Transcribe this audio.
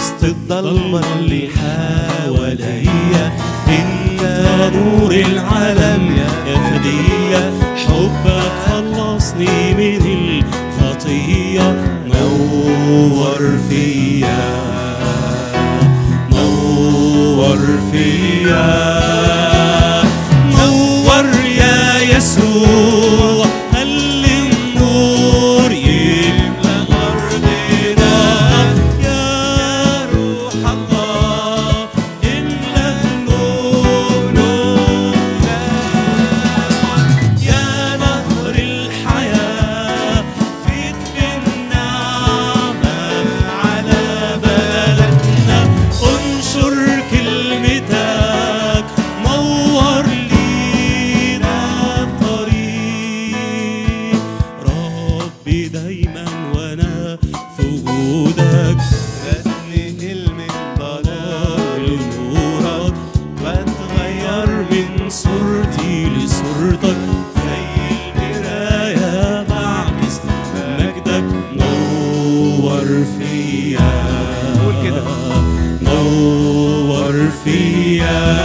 وسط الضلمة اللي حواليا انت نور العالم يا فدية حبك خلصني من الخطية نور فيا نور فيا نور يا يسوع خلي النور يملى أرضنا يا روح الله املى قلوبنا يا نهر الحياة فيك بالنعمة على بلدنا انشر كلمتك نور لينا الطريق ربي دايما وانا في وجودك نقل من ضلال نورك بتغير من صورتي لصورتك زي المراية بعكس مجدك نور فيا قول كده. نور فيا